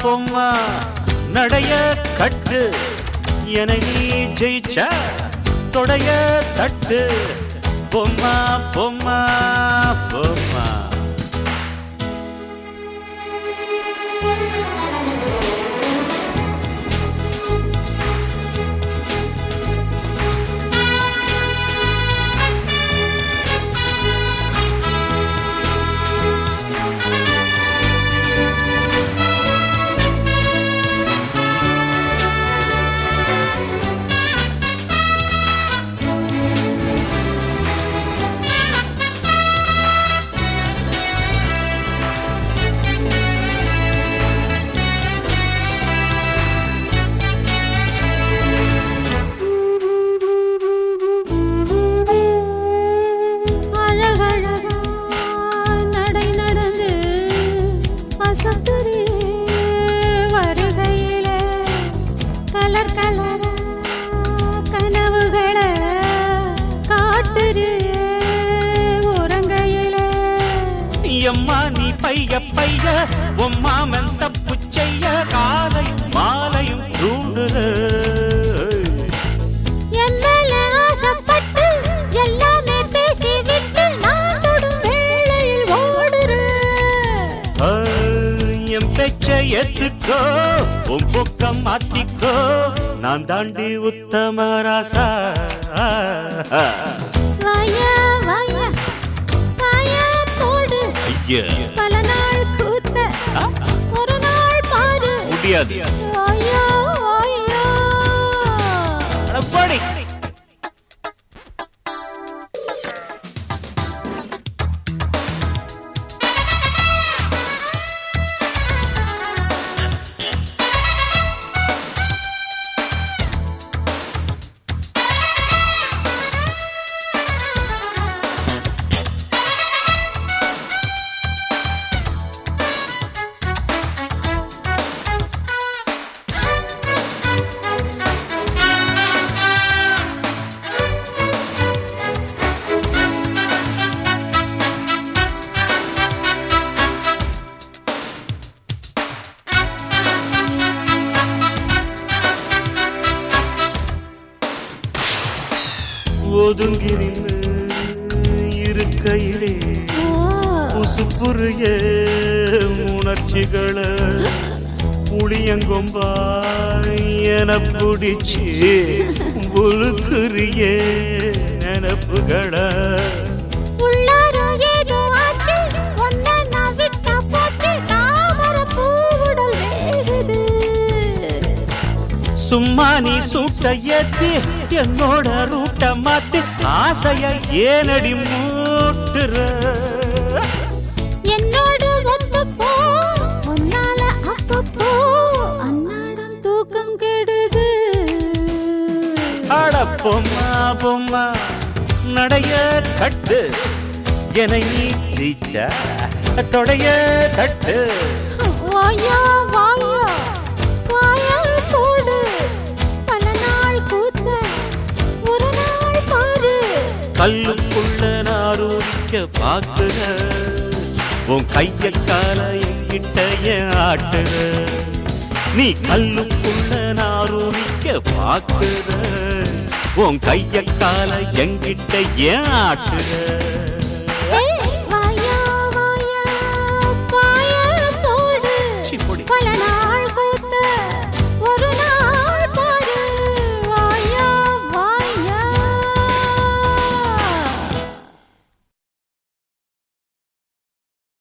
பொம்மா நடைய கட்டு என நீ ஜெயிச்ச தொடைய தட்டு பொம்மா பொம்மா பொம்மா அழகழகா நடை நடந்து அசத்துறே வருகையில கலர் கலரா கனவுகளை காட்டுறே உறங்கையில எம்மா நீ பைய பைய உம்மாமன் தப்பு செய்ய காலையும் மாலையும் தூண்டுற என் மேல ஆசைப்பட்டு எல்லாமே பேசி விட்டு நான் தொடும் வேளையில் ஓடுறேன் ஆ, என் பேச்ச ஏத்துக்கோ உன் பக்கம் மாத்திக்கோ நான் தாண்டி உத்தம ராசா வாயா வாயா வாயா போடு ஐயா பல நாள் கூத்த ஆ, ஒரு நாள் பாரு முடியாது வாயா வாயா அட போடி. ஒதுங்கி நின்று இருக்கையிலே உசுப்புரிய உணர்ச்சிகளை புளியங்கொம்பாய் என பிடிச்சி உழுக்குரிய நினப்புகளை உள்ளார ஏதோ ஆச்சு ஒன்ன நான் விட்டா போச்சு தாமர பூவுடல் வேகுது சும்மா நீ சூட்ட ஏத்தி என்னோட ரூட்ட மாத்தி ஆசைய ஏனடி மூட்டுற என்னோடு ஒத்துப்போ உன்னால அப்பப்போ அன்னாடம் தூக்கம் கெடுது அட பொம்மா பொம்மா நடைய கட்டு என நீ ஜெயிச்சா தொடைய தட்டு வாயா வாயா வாயா போடு பல நாள் கூத்த ஒரு நாள் பாரு கல்லுக்குள்ள நாரூரிக்க பாக்குற உன் கைய கால என்கிட்ட ஏன் ஆட்டுற நீ கல்லுக்குள்ள நாரூரிக்க பாக்குற உன் கைய கால என்கிட்ட ஏன் ஆட்டுற